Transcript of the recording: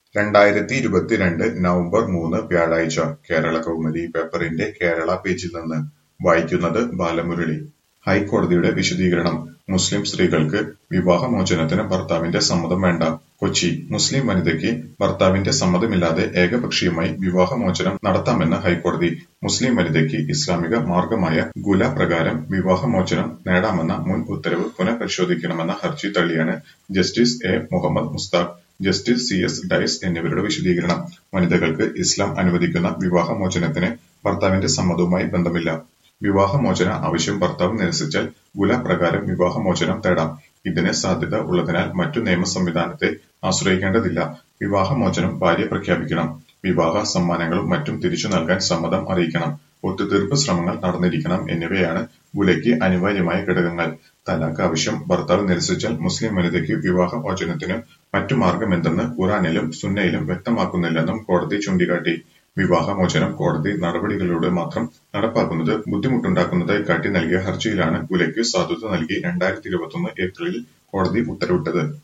രണ്ടായിരത്തി ഇരുപത്തിരണ്ട് നവംബർ മൂന്ന് വ്യാഴാഴ്ച കേരളകൗമുദി പേപ്പറിന്റെ കേരള പേജിൽ നിന്ന് വായിക്കുന്നത് ബാലമുരളി ഹൈക്കോടതിയുടെ വിശദീകരണം മുസ്ലിം സ്ത്രീകൾക്ക് വിവാഹമോചനത്തിന് ഭർത്താവിന്റെ സമ്മതം വേണ്ട കൊച്ചി മുസ്ലിം വനിതയ്ക്ക് ഭർത്താവിന്റെ സമ്മതമില്ലാതെ ഏകപക്ഷീയമായി വിവാഹമോചനം നടത്താമെന്ന് ഹൈക്കോടതി മുസ്ലിം വനിതയ്ക്ക് ഇസ്ലാമിക മാർഗമായ ഗുല പ്രകാരം വിവാഹമോചനം നേടാമെന്ന മുൻ ഉത്തരവ് പുനഃപരിശോധിക്കണമെന്ന ഹർജി തള്ളിയാണ് justice A Muhammad Mushtaq justice C S Dias എന്നിവരുടെ വിശദീകരണം വനിതകൾക്ക് ഇസ്ലാം അനുവദിക്കുന്ന വിവാഹമോചനത്തിന് ഭർത്താവിന്റെ സമ്മതവുമായി ബന്ധമില്ല വിവാഹമോചന ആവശ്യം ഭർത്താവ് നിരസിച്ചാൽ ഗുല പ്രകാരം വിവാഹമോചനം തേടാം ഇതിന് സാധ്യത ഉള്ളതിനാൽ മറ്റു നിയമ സംവിധാനത്തെ ആശ്രയിക്കേണ്ടതില്ല വിവാഹമോചനം ഭാര്യ പ്രഖ്യാപിക്കണം വിവാഹ സമ്മാനങ്ങളും മറ്റും തിരിച്ചു നൽകാൻ സമ്മതം അറിയിക്കണം ഒത്തുതീർപ്പ് ശ്രമങ്ങൾ നടന്നിരിക്കണം എന്നിവയാണ് ഗുലയ്ക്ക് അനിവാര്യമായ ഘടകങ്ങൾ തലാഖ് ആവശ്യം ഭർത്താവ് നിരസിച്ചാൽ മുസ്ലിം വനിതയ്ക്ക് വിവാഹമോചനത്തിന് മറ്റു മാർഗമെന്തെന്ന് ഖുറാനിലും സുന്നയിലും വ്യക്തമാക്കുന്നില്ലെന്നും കോടതി ചൂണ്ടിക്കാട്ടി വിവാഹമോചനം കോടതി നടപടികളിലൂടെ മാത്രം നടപ്പാക്കുന്നത് ബുദ്ധിമുട്ടുണ്ടാക്കുന്നതായി കാട്ടി നൽകിയ ഹർജിയിലാണ് ഗുലയ്ക്ക് സാധുത നൽകി രണ്ടായിരത്തി ഇരുപത്തൊന്ന് ഏപ്രിലിൽ കോടതി ഉത്തരവിട്ടത്